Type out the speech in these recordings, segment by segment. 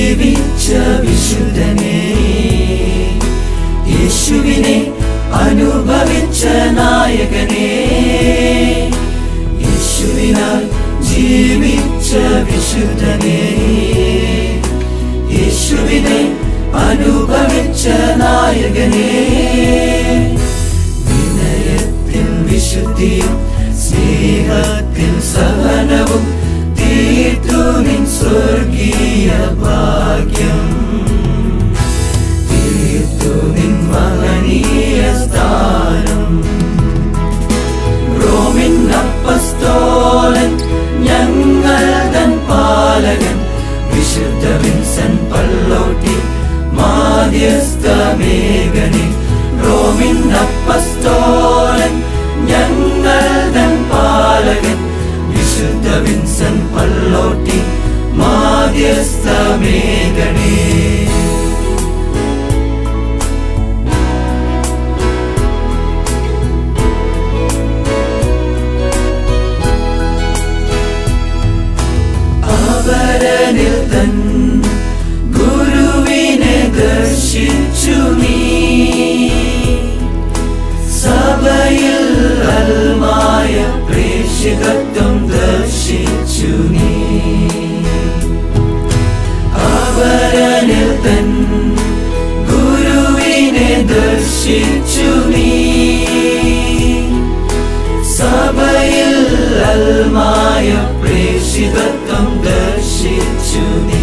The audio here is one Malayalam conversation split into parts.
ജീവിച്ച വിശുദ്ധനെ യേശുവിനെ അനുഭവിച്ച നായകനെ യേശുവിനാൽ ജീവിച്ച വിശുദ്ധനെ യേശുവിനെ അനുഭവിച്ച നായകനെ വിനയത്തിൻ വിശുദ്ധിയും സ്നേഹത്തിൻ സഹനവും തീർത്തു നിൻ സ്വർഗീയ ഭാഗ്യം തീർത്തു നിൻ മഹനീയ സ്ഥാനം റോമിൻ അപ്പസ്തോലൻ ഞങ്ങൾ തൻ പാലകൻ വിശുദ്ധ വിൻസൻ പള്ളോട്ടി മാധ്യസ്ഥമേഘനെ റോമിൻ അപ്പസ്തോലൻ ഞങ്ങൾ തൻ പാലകൻ വിശുദ്ധ വിൻസൻ പള്ളോട്ടി മാധ്യസ്ഥമേഘനേ അവരനിൽ തൻ ഗുരുവിനെ ദർശിച്ചു നീ സഭയിൽ അൽമായ പ്രേക്ഷികത്വം ദർശിച്ചു നീ അവരനിൽ തൻ ഗുരുവിനെ ദർശിച്ചു നീ സഭയിൽ അൽമായ പ്രേക്ഷിതത്വം ദർശിച്ചു നീ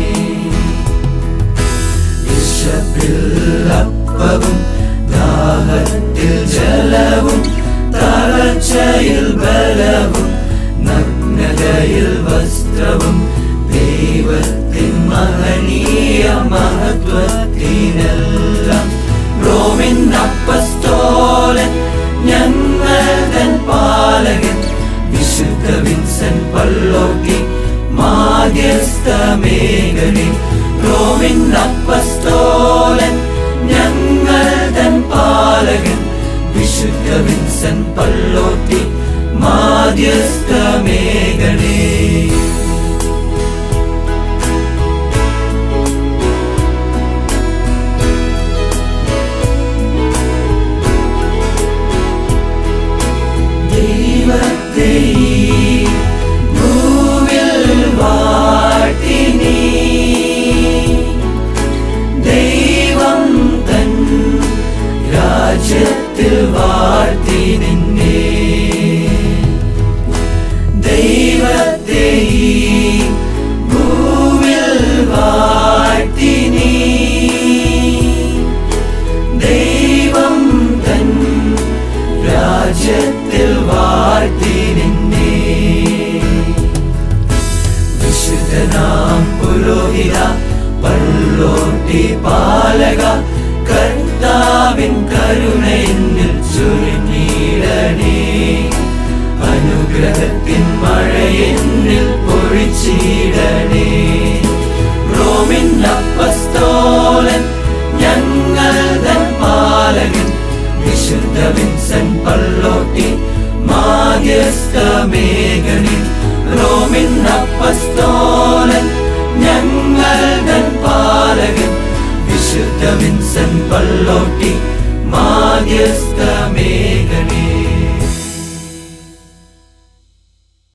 വിശപ്പിൽ അപ്പവും ദാഹത്തിൽ ജലവും തളർച്ചയിൽ ബലവും നഗ്നതയിൽ വസ്ത്രവും ദൈവത്തിൻ മഹനീയ മഹത്വത്തിനെല്ലാം റോമിൻ അപ്പസ്തോലൻ ഞങ്ങൾ തൻ പാലകൻ വിശുദ്ധ വിൻസൻ പള്ളോട്ടി മാധ്യസ്ഥമേഖനെ റോമിൻ അപ്പസ്തോലൻ ഞങ്ങൾ തൻ പാലകൻ വിശുദ്ധ വിൻസൻ പള്ളോട്ടി മാധ്യസ്ഥമേഖനേ ദൈവത്തെ ഈ ഭൂവിൽ വാഴ്ത്തി നീ. ദൈവം തൻ രാജ്യത്തിൽ വാഴ്ത്തി നിന്നെ ദൈവത്തെ ഈ ഭൂവിൽ വാഴ്ത്തി നീ. ദൈവം തൻ രാജ്യത്തിൽ വാഴ്ത്തി നിന്നെ വിശുദ്ധനാം പുരോഹിത പള്ളോട്ടി പാലക കർത്താവിൻ കരുണ എന്നിൽ ചുരുങ്ങിയിടണേ അനുഗ്രഹത്തിൻ മഴ എന്നിൽ പൊഴിച്ചിടണേ റോമിൻ അപ്പസ്തോലൻ ഞങ്ങൾ തൻ പാലകൻ വിശുദ്ധ വിൻസൻ പള്ളോട്ടി മാധ്യസ്ഥമേഘനെ റോമിൻ അപ്പസ്തോലൻ ഞങ്ങൾ തൻ പാലകൻ വിശുദ്ധ വിൻസൻ പള്ളോട്ടി മാധ്യസ്ഥ